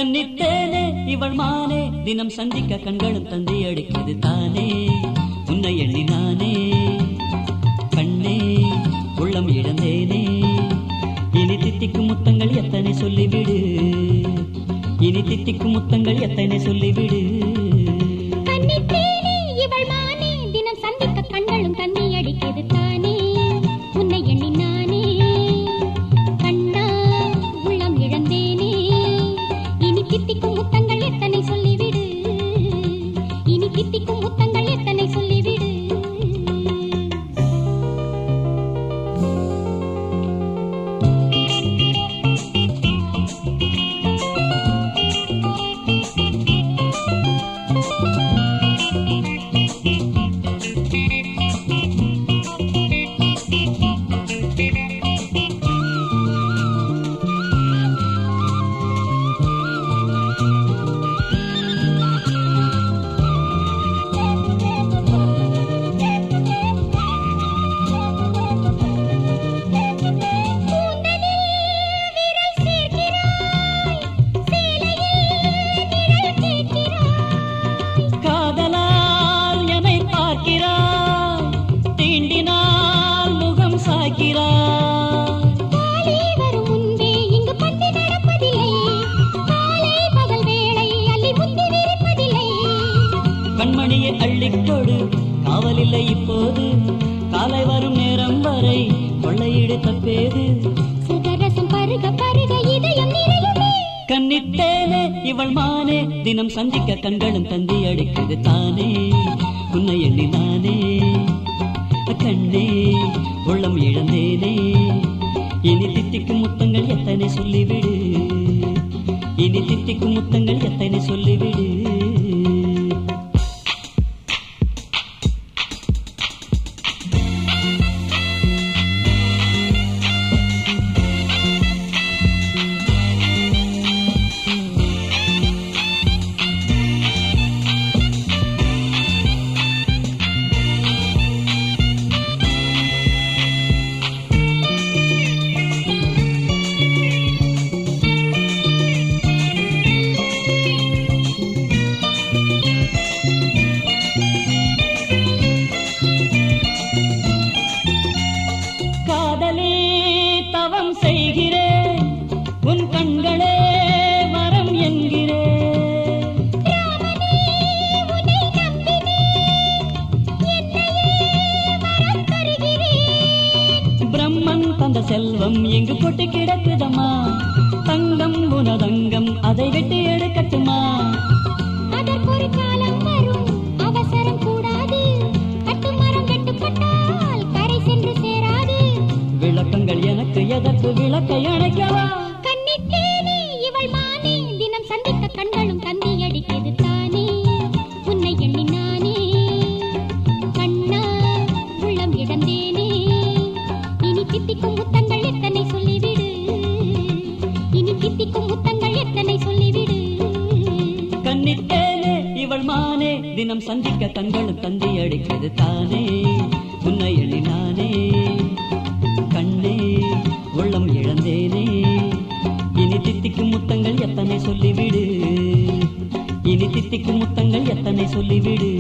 கன்னித்தேனே இவள் மானே தினம் சந்திக்க கண்களும் தந்தி அடிக்குது தானே உன்னை எண்ணி நானே கண்ணே உள்ளம் இழந்தேனே இனி தித்திக்கும் முத்தங்கள் எத்தனை சொல்லிவிடு இனி தித்திக்கும் முத்தங்கள் எத்தனை சொல்லிவிடு கன்னித்தேனே இவள் மானே தினம் சந்திக்க கண்களும் தண்ணி அடிக்கிறது தானே உன்னை எண்ணி நானே கண்ணா உள்ளம் இழந்தேனே இனி தித்திக்கும் முத்தங்கள் எத்தனை சொல்லிவிடு இனி தித்திக்கும் முத்தங்கள் எத்தனை சொல்லிவிடு காதலால் என்னை பார்க்கிறாய் தீண்டினால் முகம் சாய்க்கிறாய் காலை வரும் முன்பே இங்கு பந்து நடப்பதில்லை காலை பகல் வேளை அள்ளி முந்தி விரிப்பதில்லை கண்மணியை அள்ளிக்கொடு காவலில்லை இப்போது காலை வரும் நேரம் வரை கொள்ளையிடு தப்பேது சுகரசம் பருக பருக இதயம் நிறையுமே கன்னித்தேனே இவள் மானே தினம் சந்திக்க கண்களும் தந்தி அடிக்குது தானே உன்னை எண்ணி நானே கண்ணே உள்ளம் இழந்தேனே இனி தித்திக்கும் முத்தங்கள் எத்தனை சொல்லிவிடு இனி தித்திக்கும் முத்தங்கள் எத்தனை சொல்லிவிடு காதலே தவம் செய்கிறேன் உன் கண்களே வரம் என்கிறேன் பிரம்மன் தந்த செல்வம் எங்கு கொட்டி கிடக்குதம்மா தங்கம் உனதங்கம் அதை விட்டு எடுக்கட்டுமா அதற்கொரு காலம் வரும் அவசரம் கூடாது கட்டுமரம் கட்டுப்பட்டால் கரை சென்று சேராது விளக்கங்கள் எனக்கு எதற்கு விளக்கை அணைக்கவா கன்னித்தேனே இவள் மானே தினம் சந்திக்க கண்களும் தந்தி அடிக்கிறது தானே உன்னை எண்ணி நானே கண்ணா உள்ளம் இழந்தேனே இனி தித்திக்கும் முத்தங்கள் எத்தனை சொல்லிவிடு இனி தித்திக்கும் முத்தங்கள் எத்தனை சொல்லிவிடு கன்னித்தேனே இவள் மானே தினம் சந்திக்க கண்களும் தந்தி அடிக்கிறது தானே உன்னை எண்ணி நானே கண்ணே உள்ளம் இழந்தேனே இனி தித்திக்கும் முத்தங்கள் எத்தனை சொல்லிவிடு இனி தித்திக்கும் முத்தங்கள் எத்தனை சொல்லிவிடு